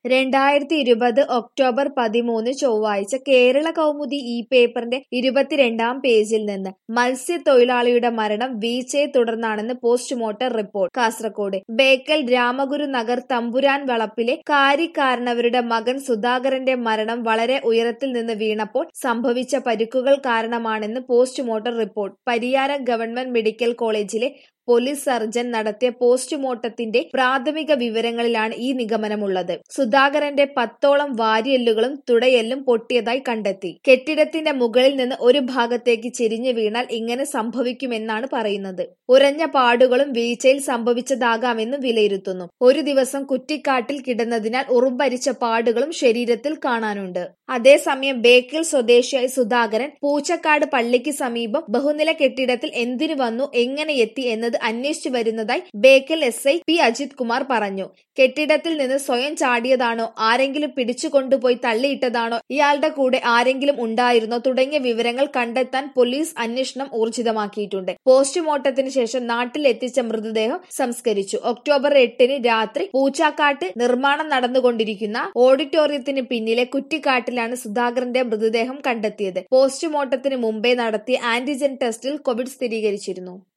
രണ്ടായിരത്തി ഇരുപത് ഒക്ടോബർ പതിമൂന്ന് ചൊവ്വാഴ്ച കേരള കൗമുദി ഈ പേപ്പറിന്റെ ഇരുപത്തിരണ്ടാം പേജിൽ നിന്ന് മത്സ്യത്തൊഴിലാളിയുടെ മരണം വീഴ്ചയെ തുടർന്നാണെന്ന് പോസ്റ്റ്മോർട്ടം റിപ്പോർട്ട് കാസർകോട് ബേക്കൽ രാമഗുരു നഗർ തമ്പുരാൻ വളപ്പിലെ കാരിക്കാരനവരുടെ മകൻ സുധാകരന്റെ മരണം വളരെ ഉയരത്തിൽ നിന്ന് വീണപ്പോൾ സംഭവിച്ച പരിക്കുകൾ കാരണമാണെന്ന് postmortem report Pariyaram government medical കോളേജിലെ പോലീസ് സർജൻ നടത്തിയ പോസ്റ്റ്മോർട്ടത്തിന്റെ പ്രാഥമിക വിവരങ്ങളിലാണ് ഈ നിഗമനമുള്ളത് സുധാകരന്റെ പത്തോളം വാരിയെല്ലുകളും തുടയെല്ലും പൊട്ടിയതായി കണ്ടെത്തി കെട്ടിടത്തിന്റെ മുകളിൽ നിന്ന് ഒരു ഭാഗത്തേക്ക് ചെരിഞ്ഞു വീണാൽ ഇങ്ങനെ സംഭവിക്കുമെന്നാണ് പറയുന്നത് ഉറഞ്ഞ പാടുകളും വീഴ്ചയിൽ സംഭവിച്ചതാകാമെന്ന് വിലയിരുത്തുന്നു ഒരു ദിവസം കുറ്റിക്കാട്ടിൽ കിടന്നതിനാൽ ഉറുമ്പരിച്ച പാടുകളും ശരീരത്തിൽ കാണാനുണ്ട് അതേസമയം ബേക്കൽ സ്വദേശിയായ സുധാകരൻ പൂച്ചക്കാട് പള്ളിക്ക് സമീപം ബഹുനില കെട്ടിടത്തിൽ എന്തിനു വന്നു എങ്ങനെ എത്തി എന്നത് അന്വേഷിച്ചു വരുന്നതായി Bekal S I P Ajith Kumar പറഞ്ഞു കെട്ടിടത്തിൽ നിന്ന് സ്വയം ചാടിയതാണോ ആരെങ്കിലും പിടിച്ചു കൊണ്ടുപോയി തള്ളിയിട്ടതാണോ ഇയാളുടെ കൂടെ ആരെങ്കിലും ഉണ്ടായിരുന്നോ തുടങ്ങിയ വിവരങ്ങൾ കണ്ടെത്താൻ പോലീസ് അന്വേഷണം ഊർജിതമാക്കിയിട്ടുണ്ട് പോസ്റ്റ്മോർട്ടത്തിന് ശേഷം നാട്ടിൽ എത്തിച്ച മൃതദേഹം സംസ്കരിച്ചു ഒക്ടോബർ എട്ടിന് രാത്രി പൂച്ചാക്കാട്ട് നിർമ്മാണം നടന്നുകൊണ്ടിരിക്കുന്ന ഓഡിറ്റോറിയത്തിന് പിന്നിലെ കുറ്റിക്കാട്ടിലാണ് സുധാകരന്റെ മൃതദേഹം കണ്ടെത്തിയത് പോസ്റ്റ്മോർട്ടത്തിന് മുമ്പേ നടത്തിയ ആന്റിജൻ ടെസ്റ്റിൽ കോവിഡ് സ്ഥിരീകരിച്ചിരുന്നു